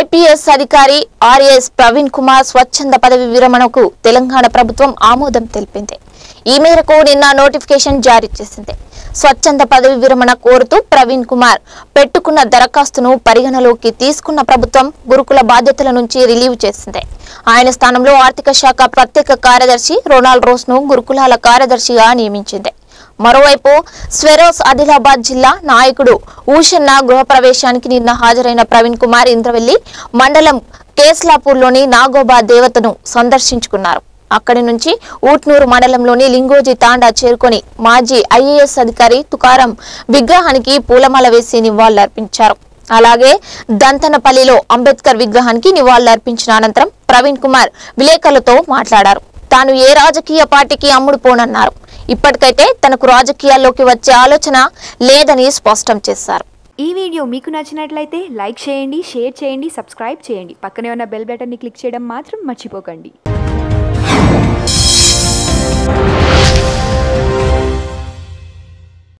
IPS అధికారి RS Praveen Kumar స్వచ్ఛంద పదవి విరమణకు తెలంగాణ ప్రభుత్వం ఆమోదం తెలిపింది ఈ మేరకు నిన్న నోటిఫికేషన్ జారీ చేసింది స్వచ్ఛంద పదవి విరమణ కోరుతూ ప్రవీణ్ కుమార్ పెట్టుకున్న దరఖాస్తును పరిగణలోకి తీసుకున్న ప్రభుత్వం గురుకుల బాధ్యతల నుంచి రిలీవ్ చేసింది ఆయన స్థానంలో ఆర్థిక శాఖ ప్రత్యేక కార్యదర్శి రొనాల్డ్ రోస్ ను గురుకులాల కార్యదర్శిగా నియమించింది మరోవైపు స్వెరోస్ ఆదిలాబాద్ జిల్లా నాయకుడు ఊషన్న గృహప్రవేశానికి నిన్న హాజరైన ప్రవీణ్ కుమార్ ఇంద్రవెల్లి మండలం కేస్లాపూర్లోని నాగోబా దేవతను సందర్శించుకున్నారు అక్కడి నుంచి ఊట్నూరు మండలంలోని లింగోజీ తాండా చేరుకొని మాజీ ఐఏఎస్ అధికారి తుకారం విగ్రహానికి పూలమాల వేసి నివాళులర్పించారు అలాగే దంతనపల్లిలో అంబేద్కర్ విగ్రహానికి నివాళులర్పించిన అనంతరం ప్రవీణ్ కుమార్ విలేకరులతో మాట్లాడారు తాను ఏ రాజకీయ పార్టీకి అమ్ముడు పోనన్నారు ఇప్పటికైతే తనకు రాజకీయాల్లోకి వచ్చే ఆలోచన లేదని స్పష్టం చేశారు ఈ వీడియో మీకు నచ్చినట్లయితే లైక్ చేయండి షేర్ చేయండి సబ్స్క్రైబ్ చేయండి పక్కనే ఉన్న బెల్ బటన్ని క్లిక్ చేయడం మాత్రం మర్చిపోకండి